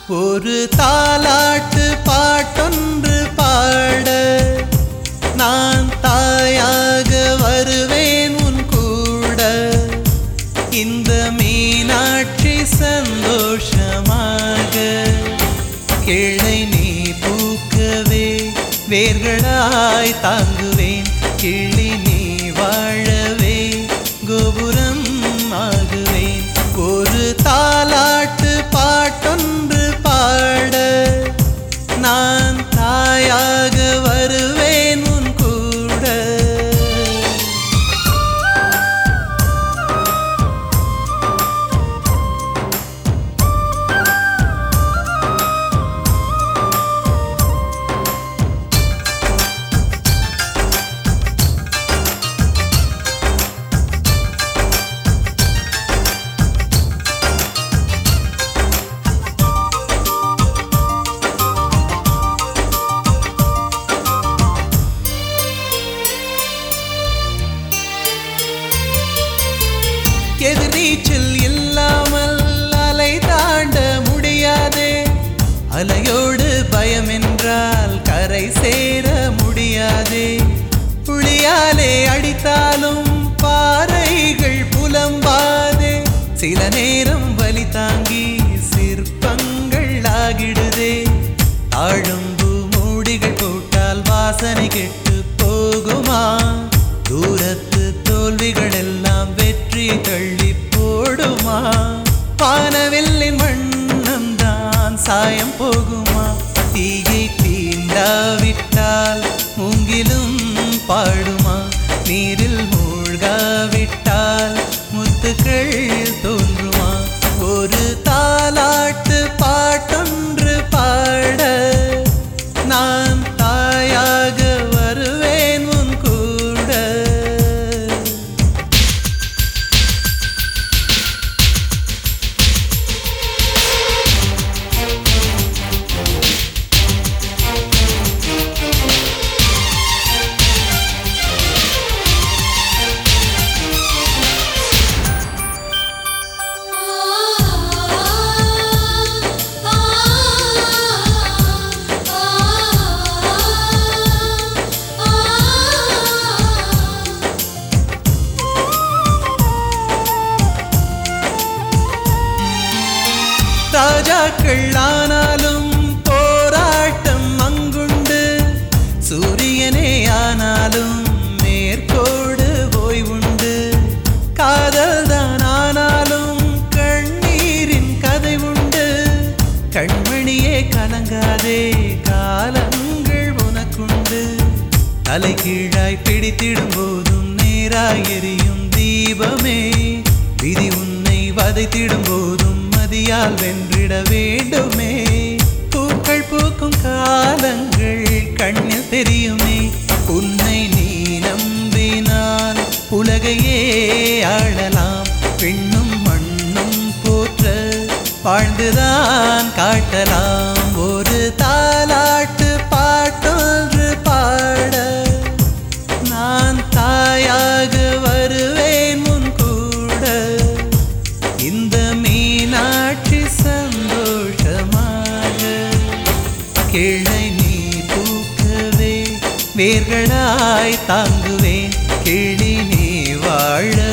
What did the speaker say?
ஒரு தாலாட்டு பாட்டொன்று பாட நான் தாயாக வருவேன் உன் கூட இந்த மீனாட்சி சந்தோஷமாக கிளை நீ பூக்கவே வேர்களாய் தாங்குவேன் கிளி நீ வாழவே கோபுரம் ஆகுவேன் ஒரு தாலாட்டு பாட்டொன்று பாட நான் தாயாக வருவேன் உன் கூட எதிர்நீச்சல் இல்லாமல் அலை தாண்ட முடியாதே அலையோடு பயம் என்றால் கரை சேர முடியாதே புளியாலே அடித்தாலும் பாறைகள் புலம்பாதே சில நேரம் வலி தாங்கி சிற்பங்கள் ஆகிடுதே தாழம்பு மூடிகள் போட்டால் வாசனை கெட்டு போகுமா தூரத்து தோல்விகள் எல்லாம் வெற்றி தள்ளி போடுமா வானவில்லின் வண்ணம் தான் சாயம் போகுமா தீயை தீண்டாவிட்டால் மூங்கிலும் பாடுமா நீரில் மூழ்காவிட்டால் முத்துக்கள் தோன்றுமா ஒரு தாலாட்டு பாட்டொன்று பாட நான் தாயாக வருவேன் உன் கூட ராஜாக்கள் ஆனாலும் போராட்டம் அங்குண்டு சூரியனே ஆனாலும் மேற்கோடு ஓய்வுண்டு காதல் தான் ஆனாலும் கண்ணீரின் கதை உண்டு கண்மணியே கலங்காதே காலங்கள் உனக்குண்டு தலை கீழாய் பிடித்திடும் போதும் நேராய் எரியும் தீபமே விதி உன்னை வதைத்திடும் போதும் மதியால் வென்றிட வேண்டுமே பூக்கள் பூக்கும் காலங்கள் கண்ணில் தெரியுமே உன்னை நீ நம்பினால் உலகையே ஆளலாம் பெண்ணும் மண்ணும் போற்ற வாழ்ந்துதான் காட்டலாம் ஒரு தாலாட்டு பாட்டொன்று பாட நான் தாயாக வருவேன் முன் கூட இந்த மீனாட்சி சந்தோஷமாக கிளை நீ பூக்கவே வேர்களாய் தாங்குவேன் கிளி நீ வாழ